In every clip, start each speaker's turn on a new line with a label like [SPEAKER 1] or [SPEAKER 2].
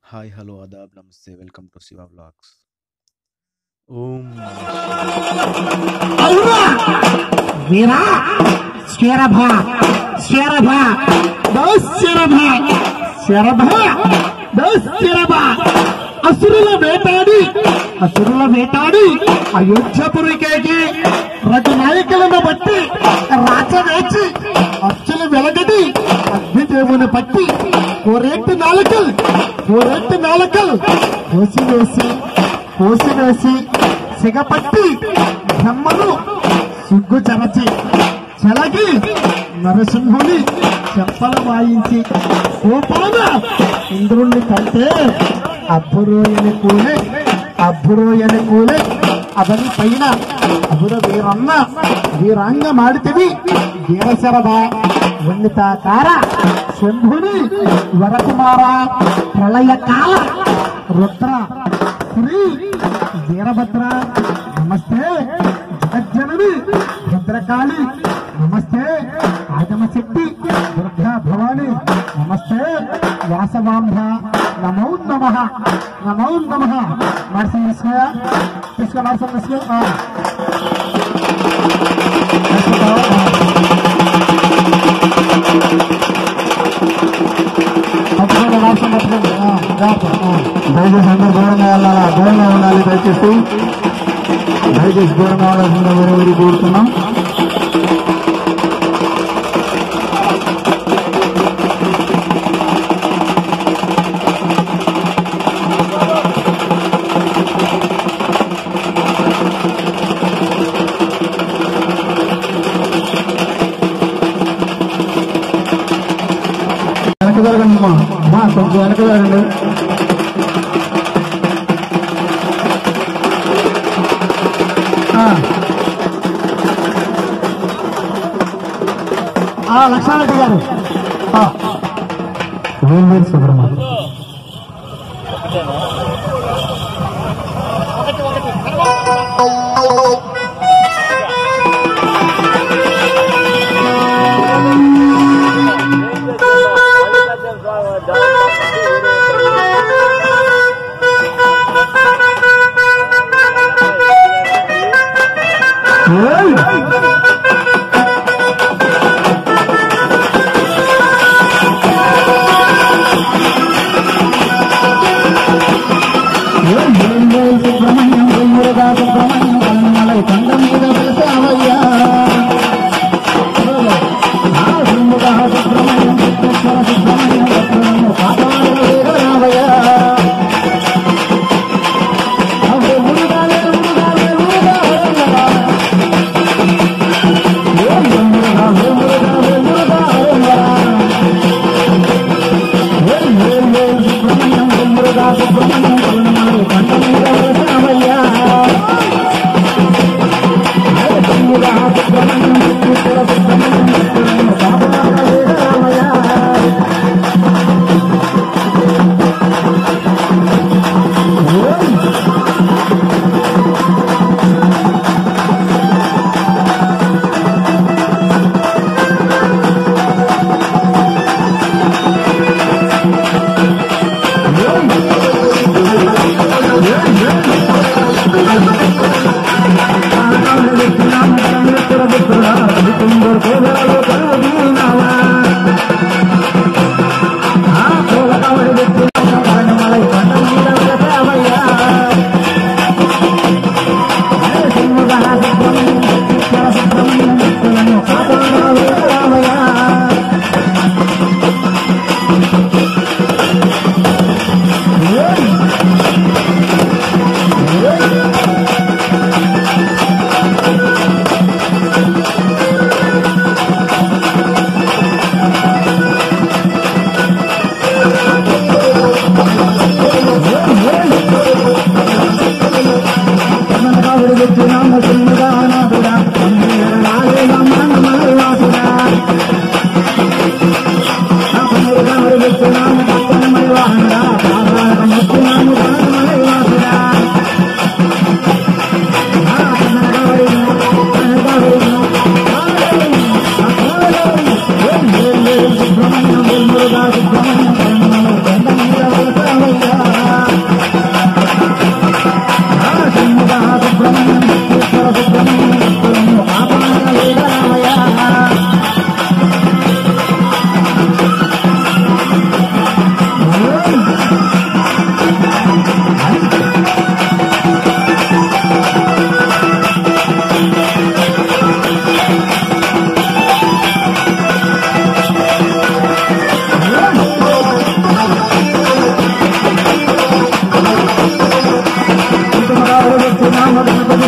[SPEAKER 1] Hi hello ఆదాబ్ నమస్తే welcome to Shiva vlogs ఓం
[SPEAKER 2] అవునా వీరా శరభ శరభ శరభ శరభ శరభ అసురుల వేటాడి అసురుల వేటాడి అయోధ్యపురికేకి రఘు నాయకులను బట్టి రాచ వేచి అచ్చులు వెలగడి అగ్నిదేవుని పట్టి కోరేట్టు నాలుకల్ కోరేట్టు నాలుకల్ కోసి వేసి కోసి వేసి సిగపట్టి బ్రహ్మను సిగ్గు చరచి చెలగి నరసింహుని చెప్పలు వాయించి కోపాన ఇంద్రుణ్ణి కంటే అబ్బురోయని కూలే అబ్బురోయని కూలే అతని పైన అబుర వీరన్న వీరాంగ మాడితివి వీరశరభ వండితాకార శంభుని వరకుమార ప్రళయకాల రుద్ర శ్రీ వీరభద్ర నమస్తే జగజ్జనని భద్రకాళి నమస్తే ఆగమశక్తి దుర్గా భవాని నమస్తే వాసవాంభ నమో నమ నమో నమ నరసింహ తీసుకో తీసుకో నరసింహ తీసుకో ఆ. తీసుకో. పట్టుకోండి నరసింహ పట్టుకోండి ఆ, జాగ్రత్త. ఆ.
[SPEAKER 3] దయచేసి అందరూ దూరంగా వెళ్ళాలా దూరంగా ఉండాలి దయచేసి దయచేసి దూరంగా ఉండాల్సిందిగా వేరే ఊరికి కోరుతున్నాం వెనక జరగండి అమ్మా అమ్మా కొంచెం వెనక జరగండి ఆ.
[SPEAKER 2] ఆ లక్ష్మారెడ్డి గారు
[SPEAKER 3] ఆ. వేల్వేరు సుబ్రహ్మణ్యం ఏయ్!
[SPEAKER 2] ఆ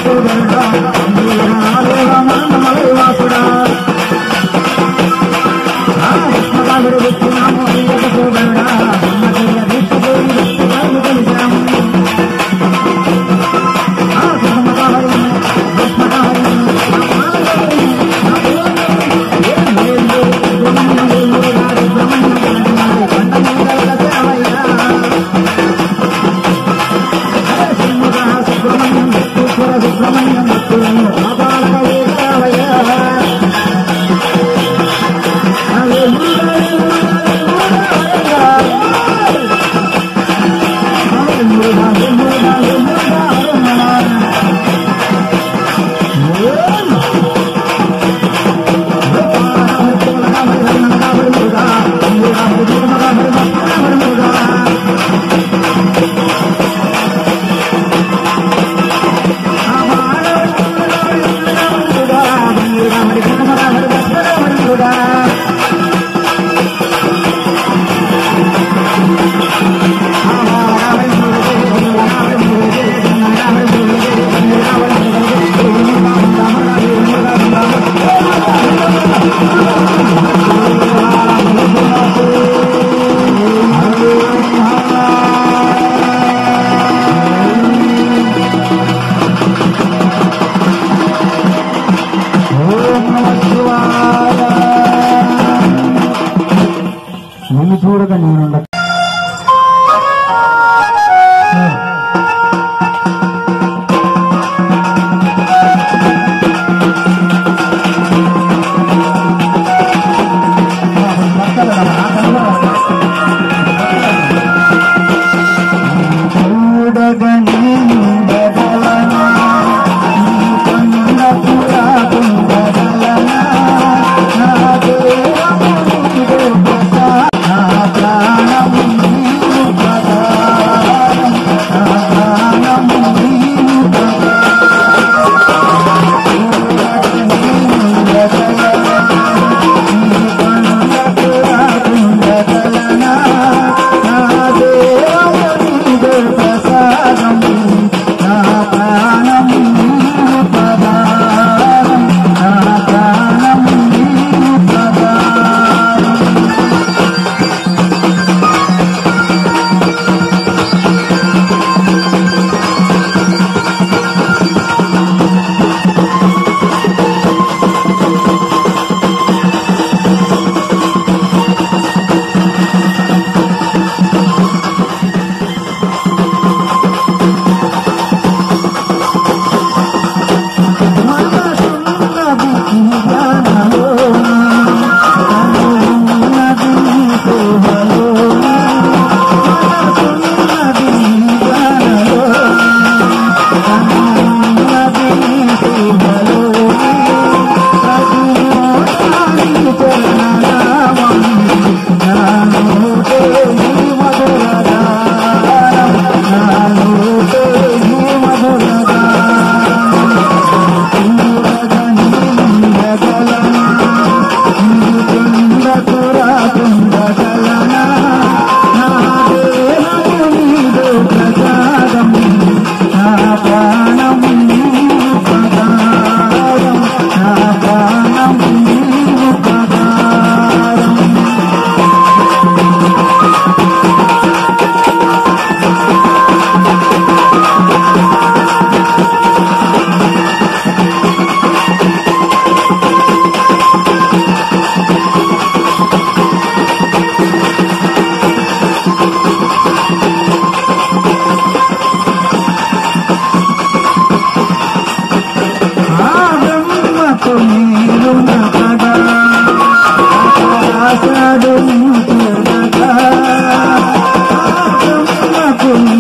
[SPEAKER 3] నిన్ను చూడగా నేనుండ చూడగా నేనుండగలనా నీ కన్నులకు రాకుండగలనా నా దేహము నీవే కదా నా ప్రాణము నీవు కదా నా ప్రాణము నీవు కదా చూడగా నేనుండగలనా నీ కన్నులకు రాకుండగలనా నా దేహము నీవే ప్రసాదము నా ప్రాణము నీవు పదారం నా ప్రాణము నీవు పదారం ఆశడు